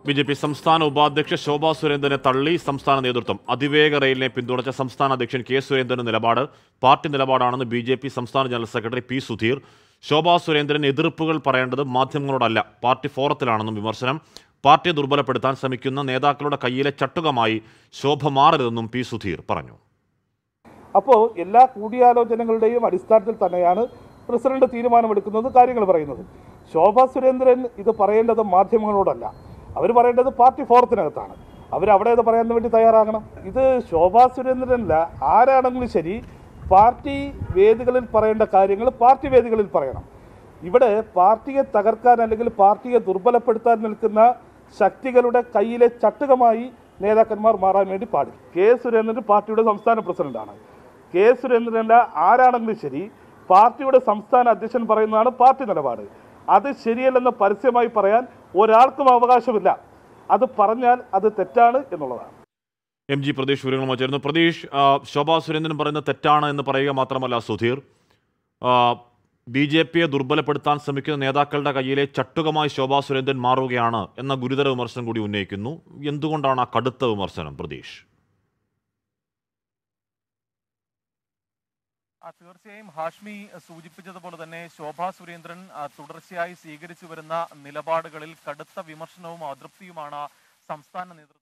B J P സംസ്ഥാന ഉപാധ്യക്ഷ ശോഭാ സുരേന്ദ്രനെ തള്ളി സംസ്ഥാന നേതൃത്വം അതിവേഗ റെയിലിനെ പിന്തുണച്ച സംസ്ഥാന അധ്യക്ഷൻ കെ സുരേന്ദ്രന്റെ നിലപാട് പാർട്ടി നിലപാടാണെന്ന് ബി ജെ പി സംസ്ഥാന general secretary P Sudheer Shobha Surendran എതിർപ്പുകൾ പറയേണ്ടത് മാധ്യമങ്ങളോടല്ല പാർട്ടി ഫോറത്തിലാണെന്നും വിമർശനം പാർട്ടിയെ ദുർബലപ്പെടുത്താൻ ശ്രമിക്കുന്ന നേതാക്കളുടെ കയ്യിലെ ചട്ടുകമായി ശോഭ മാറരുതെന്നും പി സുധീർ പറഞ്ഞു അപ്പോൾ എല്ലാ കൂടിയാലോചനകളുടെയും അടിസ്ഥാനത്തിൽ തന്നെയാണ് പ്രസിഡന്റ് തീരുമാനമെടുക്കുന്നത് കാര്യങ്ങൾ പറയുന്നത് ശോഭാ സുരേന്ദ്രൻ ഇത് പറയേണ്ടത് മാധ്യമങ്ങളോടല്ല അവർ പറയേണ്ടത് പാർട്ടി ഫോറത്തിനകത്താണ് അവർ അവിടെ അത് പറയാൻ വേണ്ടി തയ്യാറാകണം ഇത് ശോഭാ സുരേന്ദ്രനല്ല ആരാണെങ്കിലും ശരി പാർട്ടി വേദികളിൽ പറയേണ്ട കാര്യങ്ങൾ പാർട്ടി വേദികളിൽ പറയണം ഇവിടെ പാർട്ടിയെ തകർക്കാൻ അല്ലെങ്കിൽ പാർട്ടിയെ ദുർബലപ്പെടുത്താൻ നിൽക്കുന്ന ശക്തികളുടെ കയ്യിലെ ചട്ടുകമായി നേതാക്കന്മാർ മാറാൻ വേണ്ടി പാടില്ല കെ സുരേന്ദ്രൻ പാർട്ടിയുടെ സംസ്ഥാന പ്രസിഡന്റാണ് കെ സുരേന്ദ്രനല്ല ആരാണെങ്കിലും ശരി പാർട്ടിയുടെ സംസ്ഥാന അധ്യക്ഷൻ പറയുന്നതാണ് പാർട്ടി നിലപാട് അത് ശരിയല്ലെന്ന് പരസ്യമായി പറയാൻ ഒരാൾക്കും അവകാശമില്ല അത് പറഞ്ഞാൽ അത് തെറ്റാണ് എന്നുള്ളതാണ് എം ജി പ്രതീഷ് വിവരങ്ങളുമായി ചേരുന്നു പ്രതീഷ് ആ, ശോഭാ സുരേന്ദ്രൻ പറയുന്നത് തെറ്റാണ് എന്ന് പറയുക മാത്രമല്ല സുധീർ ബി ജെ പിയെ ദുർബലപ്പെടുത്താൻ ശ്രമിക്കുന്ന നേതാക്കളുടെ കയ്യിലെ ചട്ടുകമായി ശോഭാ സുരേന്ദ്രൻ മാറുകയാണ് എന്ന ഗുരുതര വിമർശനം കൂടി ഉന്നയിക്കുന്നു എന്തുകൊണ്ടാണ് ആ കടുത്ത വിമർശനം പ്രതീഷ് ആ, തീർച്ചയായും ഹാഷ്മി സൂചിപ്പിച്ചതുപോലെ തന്നെ ശോഭാ സുരേന്ദ്രൻ ആ, തുടർച്ചയായി സ്വീകരിച്ചു വരുന്ന നിലപാടുകളിൽ കടുത്ത വിമർശനവും അതൃപ്തിയുമാണ് സംസ്ഥാന നേതൃത്വം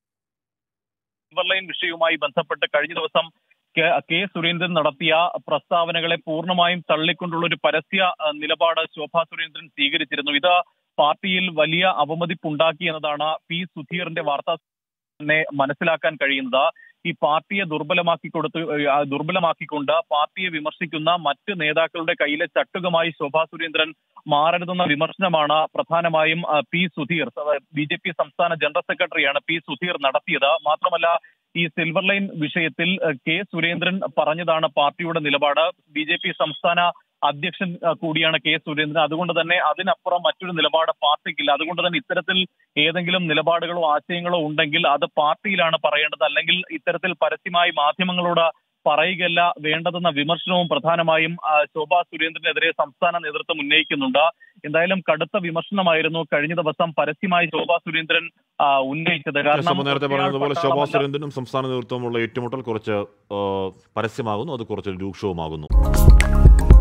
ലൈൻ വിഷയവുമായി ബന്ധപ്പെട്ട് കഴിഞ്ഞ ദിവസം കെ കെ സുരേന്ദ്രൻ നടത്തിയ പ്രസ്താവനകളെ പൂർണ്ണമായും തള്ളിക്കൊണ്ടുള്ള ഒരു പരസ്യ ആ, നിലപാട് ശോഭാ സുരേന്ദ്രൻ സ്വീകരിച്ചിരുന്നു ഇത് പാർട്ടിയിൽ വലിയ അവമതിപ്പുണ്ടാക്കി എന്നതാണ് പി സുധീറിന്റെ വാർത്താ തന്നെ മനസ്സിലാക്കാൻ കഴിയുന്നത് ഈ പാർട്ടിയെ ദുർബലമാക്കി കൊടുത്ത് ആ, ദുർബലമാക്കിക്കൊണ്ട് പാർട്ടിയെ വിമർശിക്കുന്ന മറ്റ് നേതാക്കളുടെ കയ്യിലെ ചട്ടുകമായി ശോഭാ സുരേന്ദ്രൻ മാറരുതെന്ന വിമർശനമാണ് പ്രധാനമായും ആ, P Sudheer B J P സംസ്ഥാന ജനറൽ സെക്രട്ടറിയാണ് പി സുധീർ നടത്തിയത് മാത്രമല്ല ഈ സിൽവർ ലൈൻ വിഷയത്തിൽ ആ, കെ സുരേന്ദ്രൻ പറഞ്ഞതാണ് പാർട്ടിയുടെ നിലപാട് ബി ജെ പി സംസ്ഥാന അധ്യക്ഷൻ ആ, കൂടിയാണ് കെ സുരേന്ദ്രൻ അതുകൊണ്ട് തന്നെ അതിനപ്പുറം മറ്റൊരു നിലപാട് പാർട്ടിക്കില്ല അതുകൊണ്ട് തന്നെ ഇത്തരത്തിൽ ഏതെങ്കിലും നിലപാടുകളോ ആശയങ്ങളോ ഉണ്ടെങ്കിൽ അത് പാർട്ടിയിലാണ് പറയേണ്ടത് അല്ലെങ്കിൽ ഇത്തരത്തിൽ പരസ്യമായി മാധ്യമങ്ങളോട് പറയുകയല്ല വേണ്ടതെന്ന വിമർശനവും പ്രധാനമായും ആ, ശോഭാ സുരേന്ദ്രനെതിരെ സംസ്ഥാന നേതൃത്വം ഉന്നയിക്കുന്നുണ്ട് എന്തായാലും കടുത്ത വിമർശനമായിരുന്നു കഴിഞ്ഞ ദിവസം പരസ്യമായി ശോഭാ സുരേന്ദ്രൻ ആ, ഉന്നയിച്ചത് അപ്പോൾ നേരത്തെ പറഞ്ഞതുപോലെ ഒറ്റയാൾ ശോഭാ പട്ടാളമല്ല. സുരേന്ദ്രനും സംസ്ഥാന നേതൃത്വമുള്ള ഏറ്റുമുട്ടൽ കുറച്ച് ആ, പരസ്യമാകുന്നു അത് കുറച്ച് രൂക്ഷവുമാകുന്നു